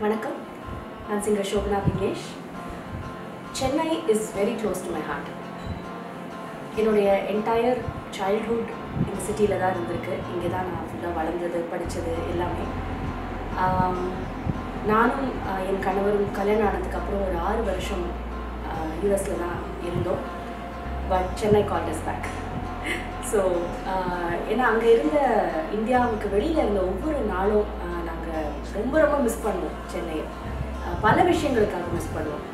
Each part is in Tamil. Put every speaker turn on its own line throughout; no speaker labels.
வணக்கம் நான் singer Sobhana Vignesh Chennai is very close to my heart என்னுடைய என்டையர் சைல்ட்ஹுட் இந்த சிட்டியில் தான் இருந்திருக்கு இங்கே தான் நான் ஃபுல்லாக வளர்ந்தது படித்தது எல்லாமே ஆம், நானும் ஆஹ், என் கணவரும் கல்யாணம் ஆனதுக்கப்புறம் ஒரு ஆறு வருஷம் யூஎஸில் தான் இருந்தோம் but Chennai called us back so ஏன்னா அங்கே இருந்த இந்தியாவுக்கு வெளியில் இருந்த ஒவ்வொரு நாளும் நாங்கள் ரொம்ப ரொம்ப மிஸ் பண்ணுவோம் சென்னையை ஆஹ், பல விஷயங்களுக்காக மிஸ் பண்ணுவோம்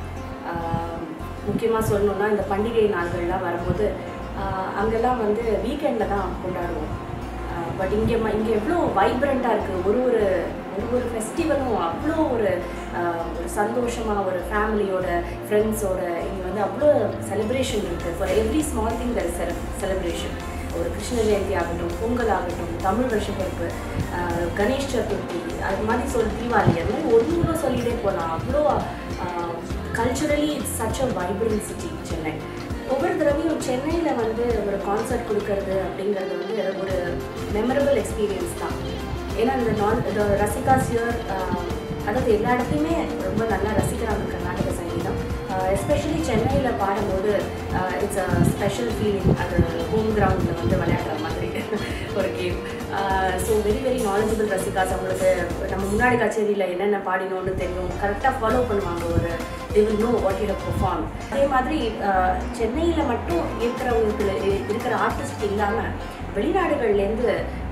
முக்கியமாக சொல்லணுன்னா இந்த பண்டிகை நாள்கள்லாம் வரும்போது ஆஹ், அங்கெல்லாம் வந்து வீக்கெண்டில் தான் கொண்டாடுவோம் பட் இங்கே ம இங்கே எவ்வளோ வைப்ரண்ட்டாக இருக்குது ஒரு ஒரு ஒரு ஒரு ஃபெஸ்டிவலும் அவ்வளோ ஒரு ஆஹ், ஒரு சந்தோஷமாக ஒரு ஃபேமிலியோட ஃப்ரெண்ட்ஸோட இங்கே வந்து அவ்வளோ செலிப்ரேஷன் இருக்குது for every small thing there செல செலிப்ரேஷன் ஒரு கிருஷ்ண ஜெயந்தி ஆகட்டும் பொங்கல் ஆகட்டும் தமிழ் வருஷப்பிறப்பு ஆஹ், கணேஷ் சதுர்த்தி அது மாதிரி சொல் தீபாவளி அது மாதிரி ஒன்று சொல்லிட்டே போகலாம் அவ்வளோ culturally it's such a vibrant city Chennai ஒவ்வொரு தடவையும் சென்னையில் வந்து ஒரு கான்சர்ட் கொடுக்கறது அப்படிங்கிறது வந்து ஒரு மெமரபிள் எக்ஸ்பீரியன்ஸ் தான் ஏன்னா இந்த நான் இந்த ரசிகாஸ் இயர் அதாவது எல்லா இடத்துலையுமே ரொம்ப நல்லா ரசிக்கிறாங்க கர்நாடக சங்கீதம் எஸ்பெஷலி சென்னையில் பாடும்போது இட்ஸ் அ ஸ்பெஷல் ஃபீலிங் அது ஹோம் கிரவுண்டில் வந்து விளையாடுற மாதிரி ஒரு game so very very knowledgeable rasikas அவங்களுக்கு நம்ம முன்னாடி கச்சேரியில் என்னென்ன பாடினோன்னு தெரியும் கரெக்டாக ஃபாலோ பண்ணுவாங்க ஒரு they will know what you have performed அதே மாதிரி சென்னையில் மட்டும் இருக்கிறவங்களுக்கு இருக்கிற ஆர்டிஸ்ட் இல்லாமல் வெளிநாடுகள்லேருந்து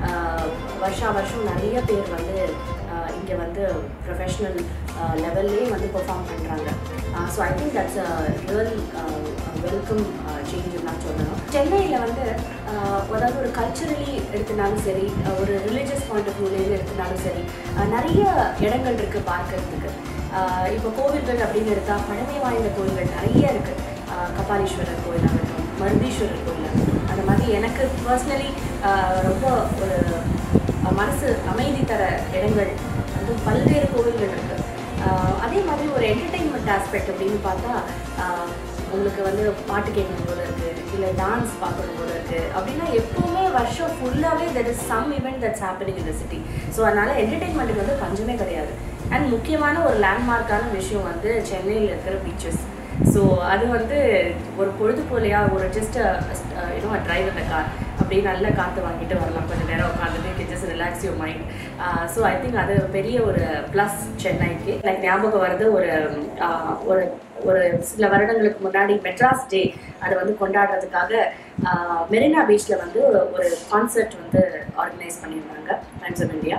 வருஷா வருஷம் நிறைய பேர் வந்து இங்கே வந்து ப்ரொஃபஷ்னல் லெவல்லே வந்து பெர்ஃபார்ம் பண்ணுறாங்க so I think that's a real welcome change நான் சொல்லணும் சென்னையில் வந்து ஆஹ், அதாவது ஒரு கல்ச்சுரலி எடுத்துனாலும் சரி அஹ், ஒரு ரிலீஜியஸ் பாயிண்ட் ஆஃப் வியூலேருந்து எடுத்துனாலும் சரி அஹ், நிறைய இடங்கள் இருக்குது பார்க்கறதுக்கு ஆஹ், இப்போ கோவில்கள் அப்படின்னு எடுத்தால் பழமை வாய்ந்த கோவில்கள் நிறைய இருக்குது கபாலீஸ்வரர் கோயில் ஆகட்டும் மருதீஸ்வரர் கோயில் ஆகட்டும் அந்த மாதிரி எனக்கு பர்சனலி ரொம்ப ஒரு அஹ், மனசு அமைதி தர இடங்கள் வந்து பல்வேறு கோவில்கள் இருக்குது அதே மாதிரி ஒரு என்டர்டெயின்மெண்ட் ஆஸ்பெக்ட் அப்படின்னு பார்த்தா ஆஹ், உங்களுக்கு வந்து பாட்டு கேட்கணும் போல இருக்குது இல்லை டான்ஸ் பார்க்கணும் போல இருக்குது அப்படின்னா எப்போவுமே வருஷம் ஃபுல்லாகவே there is some event that's happening இந்த சிட்டி ஸோ அதனால் என்டர்டெயின்மெண்ட்டுக்கு வந்து பஞ்சமே கிடையாது அண்ட் முக்கியமான ஒரு லேண்ட்மார்க்கான விஷயம் வந்து சென்னையில் இருக்கிற பீச்சஸ் ஸோ அது வந்து ஒரு பொழுது போலையா ஒரு ஜஸ்ட் யூனோ டிரைவ் இந்த கார் அப்படியே நல்ல காற்று வாங்கிட்டு வரலாம் கொஞ்சம் நேரம் உட்காந்துட்டு just relax your mind so I think அது பெரிய ஒரு ப்ளஸ் சென்னைக்கு லைக் ஞாபகம் வருது ஒரு ஆஹ், ஒரு ஒரு சில வருடங்களுக்கு முன்னாடி மெட்ராஸ் டே அதை வந்து கொண்டாடுறதுக்காக மெரினா பீச்சில் வந்து ஒரு கான்சர்ட் வந்து ஆர்கனைஸ் பண்ணியிருந்தாங்க டைம்ஸ் ஆஃப் இந்தியா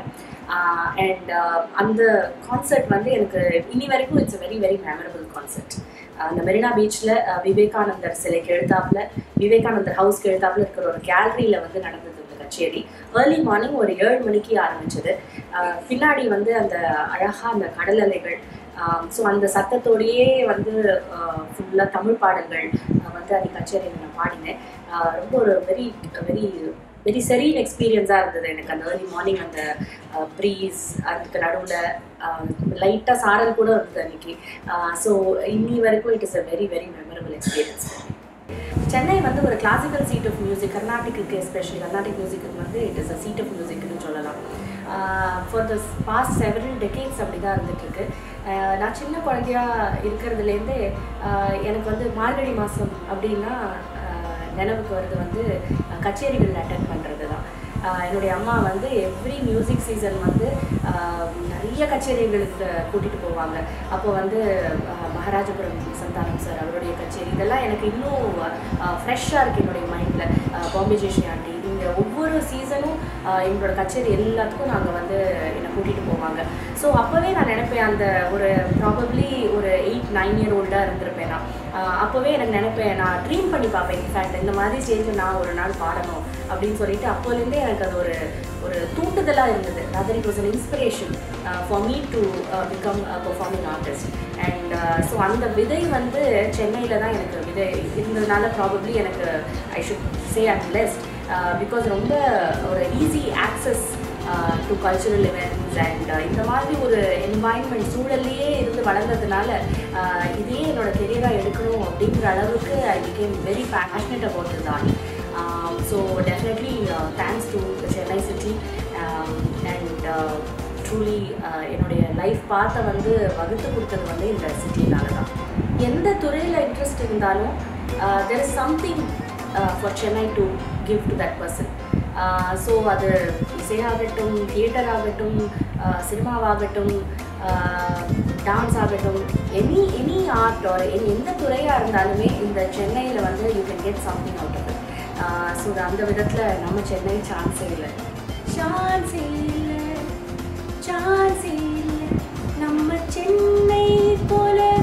அண்ட் அந்த கான்சர்ட் வந்து எனக்கு இனி வரைக்கும் it's very very memorable concert அந்த மெரினா பீச்சில் விவேகானந்தர் சிலைக்கு எழுத்தாப்புல விவேகானந்தர் ஹவுஸ்க்கு எழுத்தாப்புல இருக்கிற ஒரு கேலரியில் வந்து நடந்தது இந்த கச்சேரி ஏர்லி மார்னிங் ஒரு ஏழு மணிக்கு ஆரம்பிச்சது ஆஹ் பின்னாடி வந்து அந்த அழகாக அந்த கடல் அலைகள் ஸோ அந்த சத்தத்தோடையே வந்து ஃபுல்லாக தமிழ் பாடல்கள் ஆஹ் வந்து அன்னைக்கு கச்சேரியில் நான் பாடினேன் ஆஹ் ரொம்ப ஒரு வெரி வெரி வெரி செரீன் எக்ஸ்பீரியன்ஸாக இருந்தது எனக்கு அந்த ஏர்லி மார்னிங் அந்த ப்ரீஸ் அதுக்கு நடுவில் லைட்டாக சாரல் கூட இருந்தது அன்னைக்கு ஸோ இன்னி வரைக்கும் it is a very very memorable experience Chennai வந்து ஒரு classical seat of music Carnatic especially Carnatic music வந்து it is a seat of மியூசிக்னு சொல்லலாம் for the past several decades அப்படி தான் இருந்துகிட்ருக்கு நான் சின்ன குழந்தையா இருக்கிறதுலேருந்தே ஆஹ் எனக்கு வந்து மார்கழி மாதம் அப்படின்னா ஆஹ் நினைவுக்கு வருது வந்து ஆஹ் கச்சேரிகள் அட்டன் பண்ணுறது தான் ஆஹ் என்னுடைய அம்மா வந்து எவ்ரி மியூசிக் சீசன் வந்து ஆஹ் நிறைய கச்சேரிகளுக்கு கூட்டிகிட்டு போவாங்க அப்போ வந்து ஆஹ் மகாராஜபுரம் சந்தானம் சார் அவருடைய கச்சேரி இதெல்லாம் எனக்கு இன்னும் ஃப்ரெஷ்ஷாக இருக்குது என்னுடைய மைண்டில் பாம்பே ஜெயஸ்ரீ ஆண்டி இங்கே ஒவ்வொரு சீசனும் எங்களோட கச்சேரி எல்லாத்துக்கும் நாங்கள் வந்து என்னை கூட்டிகிட்டு போவாங்க ஸோ அப்போவே நான் நினைப்பேன் அந்த ஒரு ப்ராபப்ளி ஒரு எயிட் நைன் இயர் ஓல்டாக இருந்திருப்பேன் நான் ஆஹ் அப்போவே எனக்கு நினைப்பேன் நான் ட்ரீம் பண்ணி பார்ப்பேன் இன்ஃபேக்ட் இந்த மாதிரி ஸ்டேஜில் நான் ஒரு நாள் பாடணும் அப்படின்னு சொல்லிட்டு அப்போலேருந்தே எனக்கு அது ஒரு ஒரு தூண்டுதலாக இருந்தது other it was an inspiration for me to become performing artist and so அந்த விதை வந்து சென்னையில் தான் எனக்கு விதை இருந்ததுனால ப்ராபப்ளி எனக்கு I should say at blessed because ரொம்ப ஒரு easy access to cultural events and இந்த மாதிரி ஒரு என்வாயன்மெண்ட் சூழல்லையே இருந்து வளர்ந்ததுனால uh, இதையே என்னோட கெரியராக எடுக்கணும் அப்படிங்கிற அளவுக்கு I became very passionate about the art so definitely thanks to Chennai city and truly என்னுடைய லைஃப் பாத்தை வந்து வகுத்து கொடுத்தது வந்து இந்த சிட்டினால தான் எந்த துறையில் இன்ட்ரெஸ்ட் இருந்தாலும் there is something for Chennai to give to that person so அது இசையாகட்டும் தியேட்டர் ஆகட்டும் சினிமாவாகட்டும் டான்ஸ் ஆகட்டும் எனி எனி ஆர்ட் ஆர் எந்த துறையாக இருந்தாலுமே இந்த சென்னையில் வந்து you can get something out of it so அந்த விதத்தில் நம்ம சென்னை சான்ஸே இல்லை சான்ஸே இல்லை சான்ஸே இல்லை நம்ம சென்னை போல